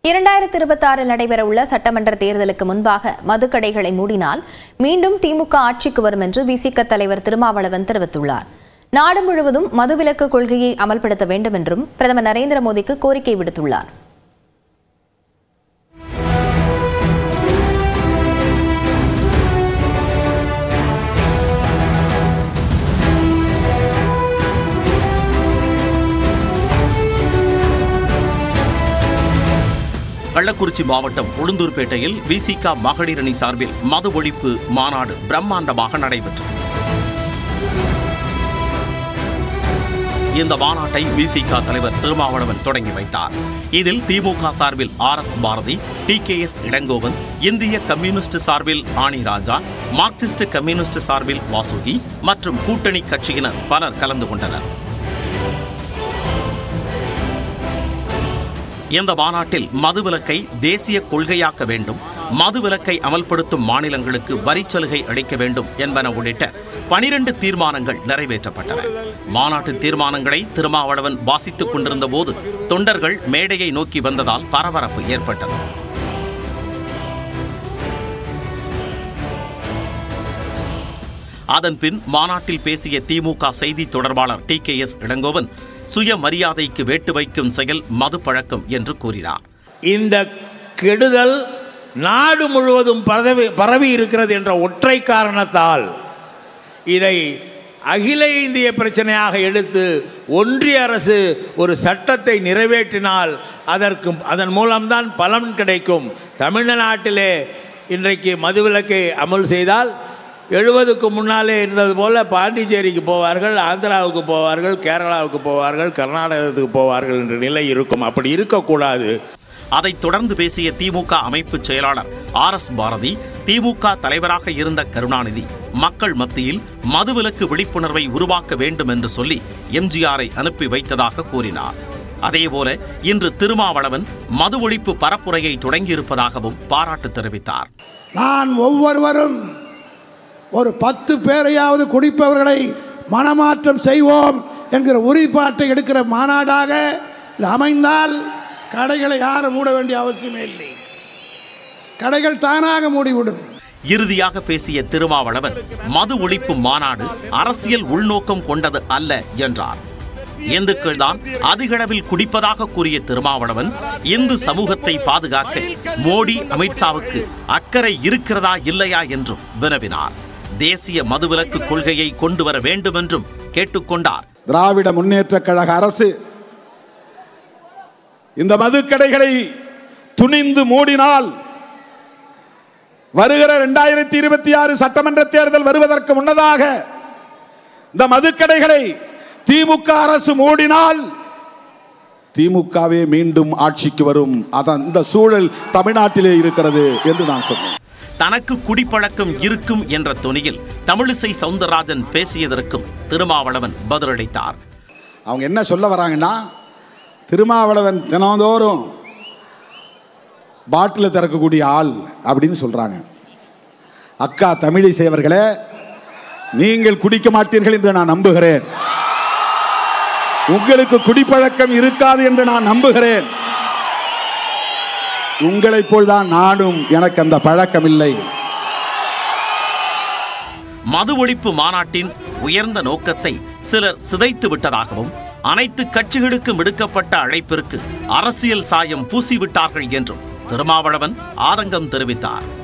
இரண்டாயிரத்தி இருபத்தாறில் நடைபெறவுள்ள சட்டமன்ற தேர்தலுக்கு முன்பாக மதுக்கடைகளை மூடினால் மீண்டும் திமுக ஆட்சிக்கு வரும் என்று விசிக தலைவர் திருமாவளவன் தெரிவித்துள்ளார் நாடு முழுவதும் மதுவிலக்கு கொள்கையை அமல்படுத்த வேண்டும் என்றும் பிரதமர் நரேந்திர மோடிக்கு கோரிக்கை விடுத்துள்ளார் கள்ளக்குறிச்சி மாவட்டம் உளுந்தூர்பேட்டையில் விசிக மகளிர் அணி சார்பில் மது ஒழிப்பு மாநாடு பிரம்மாண்டமாக நடைபெற்றது இந்த மாநாட்டை விசிக தலைவர் திருமாவளவன் தொடங்கி வைத்தார் இதில் திமுக சார்பில் R S Bharathi T K S Elangovan இந்திய கம்யூனிஸ்ட் சார்பில் ஆனி ராஜா மார்க்சிஸ்ட் கம்யூனிஸ்ட் சார்பில் வாசுகி மற்றும் கூட்டணி கட்சியினர் பலர் கலந்து கொண்டனர் இந்த மாநாட்டில் மதுவிலக்கை தேசிய கொள்கையாக்க வேண்டும் மதுவிலக்கை அமல்படுத்தும் மாநிலங்களுக்கு வரிச்சலுகை அளிக்க வேண்டும் என்பன உள்ளிட்ட பனிரெண்டு தீர்மானங்கள் நிறைவேற்றப்பட்டன மாநாட்டு தீர்மானங்களை திருமாவளவன் வாசித்துக் கொண்டிருந்த போது தொண்டர்கள் மேடையை நோக்கி வந்ததால் பரபரப்பு ஏற்பட்டது அதன்பின் மாநாட்டில் பேசிய திமுக செய்தி தொடர்பாளர் டி கே எஸ் இளங்கோவன் சுயமரியாதைக்கு வேட்டு வைக்கும் செயல் மது பழக்கம் என்று கூறினார் இந்த கெடுதல் நாடு முழுவதும் பரவி பரவி இருக்கிறது என்ற ஒற்றை காரணத்தால் இதை அகில இந்திய பிரச்சனையாக எடுத்து ஒன்றிய அரசு ஒரு சட்டத்தை நிறைவேற்றினால் அதற்கு அதன் மூலம்தான் பலன் கிடைக்கும் தமிழ்நாட்டிலே இன்றைக்கு மதுவிலக்கை அமல் செய்தால் எழுபதுக்கு முன்னாலே இருந்தது போல பாண்டிச்சேரிக்கு போவார்கள் ஆந்திராவுக்கு போவார்கள் கேரளாவுக்கு போவார்கள் கர்நாடகத்துக்கு போவார்கள் என்ற நிலை இருக்கும் அப்படி இருக்கக்கூடாது அதைத் தொடர்ந்து பேசிய திமுக அமைப்பு செயலாளர் ஆர் எஸ் பாரதி திமுக தலைவராக இருந்த கருணாநிதி மக்கள் மத்தியில் மதுவிலக்கு விழிப்புணர்வை உருவாக்க வேண்டும் என்று சொல்லி எம்ஜிஆரை அனுப்பி வைத்ததாக கூறினார் அதேபோல இன்று திருமாவளவன் மது ஒழிப்பு பரப்புரையை தொடங்கியிருப்பதாகவும் பாராட்டு தெரிவித்தார் நான் ஒவ்வொருவரும் ஒரு பத்து பேரையாவது குடிப்பவர்களை மனமாற்றம் செய்வோம் என்கிற உறுதிப்பாட்டை எடுக்கிற மாநாடாக இது அமைந்தால் கடைகளை யாரும் மூட வேண்டிய அவசியமே இல்லை கடைகள் தானாக மூடிவிடும் இறுதியாக பேசிய திருமாவளவன் மது ஒழிப்பு மாநாடு அரசியல் உள்நோக்கம் கொண்டது அல்ல என்றார் இந்துக்கள் தான் அதிகளவில் குடிப்பதாக கூறிய திருமாவளவன் இந்து சமூகத்தை பாதுகாக்க மோடி அமித்ஷாவுக்கு அக்கறை இருக்கிறதா இல்லையா என்றும் வினவினார் தேசிய மதுவிலக்கு கொள்கையை கொண்டு வர வேண்டும் என்றும் கேட்டுக்கொண்டார் திராவிட முன்னேற்ற கழக அரசு இந்த மதுக்கடைகளை துணிந்து மூடினால் வருகிற இரண்டாயிரத்தி இருபத்தி ஆறு சட்டமன்ற தேர்தல் வருவதற்கு முன்னதாக இந்த மதுக்கடைகளை திமுக அரசு மூடினால் திமுகவே மீண்டும் ஆட்சிக்கு வரும் அதான் இந்த சூழல் தமிழ்நாட்டிலே இருக்கிறது என்று நான் சொன்னேன் தனக்கு குடிப்பழக்கம் இருக்கும் என்ற தொனியில் தமிழிசை சவுந்தரராஜன் பேசியதற்கும் திருமாவளவன் பதிலளித்தார் அவங்க என்ன சொல்ல வராங்கன்னா திருமாவளவன் தினந்தோறும் பாட்டில் திறக்கக்கூடிய ஆள் அப்படின்னு சொல்றாங்க அக்கா தமிழிசை அவர்களே நீங்கள் குடிக்க மாட்டீர்கள் என்று நான் நம்புகிறேன் உங்களுக்கு குடிப்பழக்கம் இருக்காது என்று நான் நம்புகிறேன் உங்களைப் போல்தான் நானும் எனக்கு அந்த பழக்கம் இல்லை மது ஒழிப்பு மாநாட்டின் உயர்ந்த நோக்கத்தை சிலர் சிதைத்து விட்டதாகவும் அனைத்து கட்சிகளுக்கும் விடுக்கப்பட்ட அழைப்பிற்கு அரசியல் சாயம் பூசிவிட்டார்கள் என்றும் திருமாவளவன் ஆதங்கம் தெரிவித்தார்